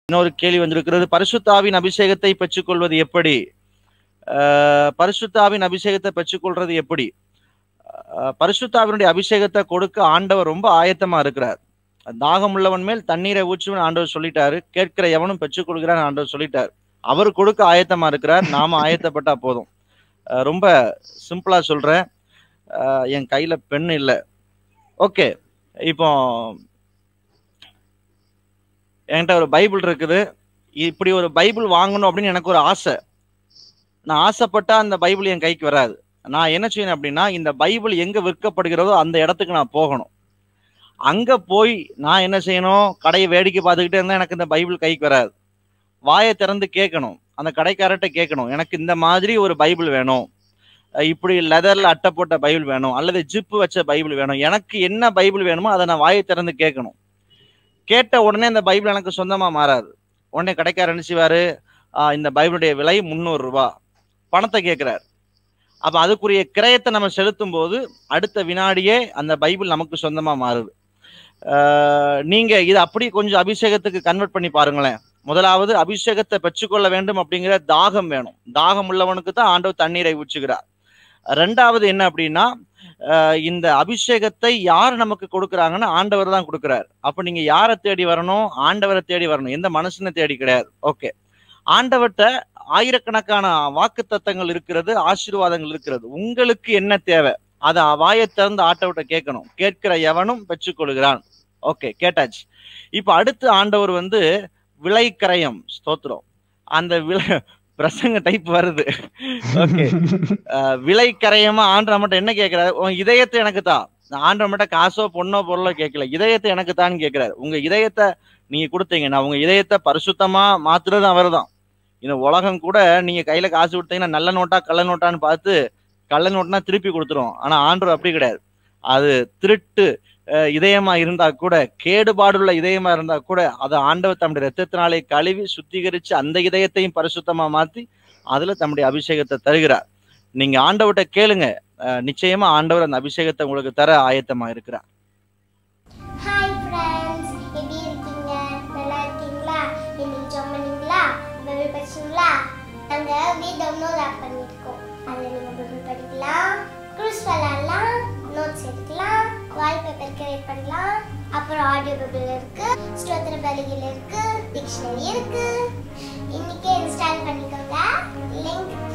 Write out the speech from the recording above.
இன்னொரு கேள்வி வந்திருக்கிறது பரிசுத்தாவின் அபிஷேகத்தை பெற்றுக்கொள்வது எப்படி அஹ், பரிசுத்தாவின் அபிஷேகத்தை பெற்றுக்கொள்றது எப்படி அஹ், பரிசுத்தாவினுடைய அபிஷேகத்தை கொடுக்க ஆண்டவர் ரொம்ப ஆயத்தமா இருக்கிறார் தாகம் உள்ளவன் மேல் தண்ணீரை ஊற்றுவன் ஆண்டவர் சொல்லிட்டாரு கேட்கிற எவனும் பெற்றுக்கொள்கிறான் ஆண்டவர் சொல்லிட்டார் அவர் கொடுக்க ஆயத்தமா இருக்கிறார் நாம ஆயத்தப்பட்டா போதும் அஹ், ரொம்ப சிம்பிளா சொல்றேன் அஹ், என் கையில பெண் இல்லை ஓகே இப்போ என்கிட்ட ஒரு பைபிள் இருக்குது இப்படி ஒரு பைபிள் வாங்கணும் அப்படின்னு எனக்கு ஒரு ஆசை நான் ஆசைப்பட்டா அந்த பைபிள் என் கைக்கு வராது நான் என்ன செய்யணும் அப்படின்னா இந்த பைபிள் எங்க விற்கப்படுகிறதோ அந்த இடத்துக்கு நான் போகணும் அங்க போய் நான் என்ன செய்யணும் கடையை வேடிக்கை பார்த்துக்கிட்டே இருந்தா எனக்கு இந்த பைபிள் கைக்கு வராது வாயை திறந்து கேட்கணும் அந்த கடைக்காரர்கிட்ட கேட்கணும் எனக்கு இந்த மாதிரி ஒரு பைபிள் வேணும் அஹ் இப்படி லெதர்ல அட்டை போட்ட பைபிள் வேணும் அல்லது ஜிப்பு வச்ச பைபிள் வேணும் எனக்கு என்ன பைபிள் வேணுமோ அதை நான் வாயை திறந்து கேட்கணும் கேட்ட உடனே அந்த பைபிள் எனக்கு சொந்தமா மாறாது உடனே கடைக்காரர் என்ன செய்வாரு ஆஹ் இந்த பைபிளுடைய விலை முந்நூறு ரூபாய் பணத்தை கேட்கிறார் அப்ப அதுக்குரிய கிரயத்தை நம்ம செலுத்தும் போது அடுத்த வினாடியே அந்த பைபிள் நமக்கு சொந்தமா மாறுது ஆஹ் நீங்க இது அப்படி கொஞ்சம் அபிஷேகத்துக்கு கன்வெர்ட் பண்ணி பாருங்களேன் முதலாவது அபிஷேகத்தை பெற்றுக்கொள்ள வேண்டும் அப்படிங்கிற தாகம் வேணும் தாகம் உள்ளவனுக்கு தான் ஆண்டவர் தண்ணீரை ஊற்றுகிறார் ரெண்டாவது என்ன அப்படின்னா ஆஹ் இந்த அபிஷேகத்தை யார் நமக்கு கொடுக்குறாங்கன்னு ஆண்டவர் தான் கொடுக்குறாரு அப்ப நீங்க யாரை தேடி வரணும் ஆண்டவரை தேடி வரணும் எந்த மனுஷனை தேடி கிடையாது ஓகே ஆண்டவர்கிட்ட ஆயிரக்கணக்கான வாக்கு தத்தங்கள் இருக்கிறது ஆசீர்வாதங்கள் இருக்கிறது உங்களுக்கு என்ன தேவை அதை வாயை திறந்து ஆட்டவர்கிட்ட கேட்கணும் கேட்கிற எவனும் பெற்றுக்கொள்கிறான் ஓகே கேட்டாச்சு இப்ப அடுத்து ஆண்டவர் வந்து விலைக்கரையம் ஸ்தோத்திரம் அந்த விலை பிரசங்க டைப் வருது ஓகே விலை கரையமா ஆண்டவர் மட்டும் என்ன கேட்கிறாரு உன் இதயத்தை எனக்கு தான் ஆண்டவர் மட்டும் காசோ பொண்ணோ பொருளோ கேட்கல இதயத்தை எனக்கு தான் கேட்கிறாரு உங்க இதயத்தை நீங்க கொடுத்தீங்க நான் உங்க இதயத்தை பரிசுத்தமா மாத்துறது அவர் தான் இந்த உலகம் கூட நீங்க கையில காசு கொடுத்தீங்கன்னா நல்ல நோட்டா கள்ள நோட்டான்னு பார்த்து கள்ள நோட்டுனா திருப்பி கொடுத்துரும் ஆனா ஆண்டவர் அப்படி கிடையாது அது திருட்டு அஹ், இதயமா இருந்தா கூட கேடுபாடுள்ள இதயமா இருந்தா கூட அதை ஆண்டவர் தம்முடைய ரத்தத்தினாலே கழுவி சுத்திகரிச்சு அந்த இதயத்தையும் பரிசுத்தமா மாத்தி அதுல தம்முடைய அபிஷேகத்தை தருகிறார் நீங்க ஆண்டவர்கிட்ட கேளுங்க அஹ், நிச்சயமா ஆண்டவர் அந்த அபிஷேகத்தை உங்களுக்கு தர ஆயத்தமா இருக்கிறார் ஹாய் ஃப்ரெண்ட்ஸ் எப்படி இருக்கீங்க நல்லா இருக்கீங்களா இன்னைக்கு ஜாம் பண்ணீங்களா பைபிள் படிச்சீங்களா நாங்கள் வி டவுன்லோட் ஆப் பண்ணியிருக்கோம் அதில் நீங்கள் பைபிள் படிக்கலாம் க்ரூஸ் விளாட்லாம் நோட்ஸ் எடுக்கலாம் வால்பேப்பர் கிரியேட் பண்ணலாம் அப்புறம் ஆடியோ பைபிள் இருக்கு ஸ்தோத்திர பலிகள் இருக்கு டிக்ஷனரி இருக்கு இன்னைக்கே இன்ஸ்டால் பண்ணிக்கோங்க லிங்க்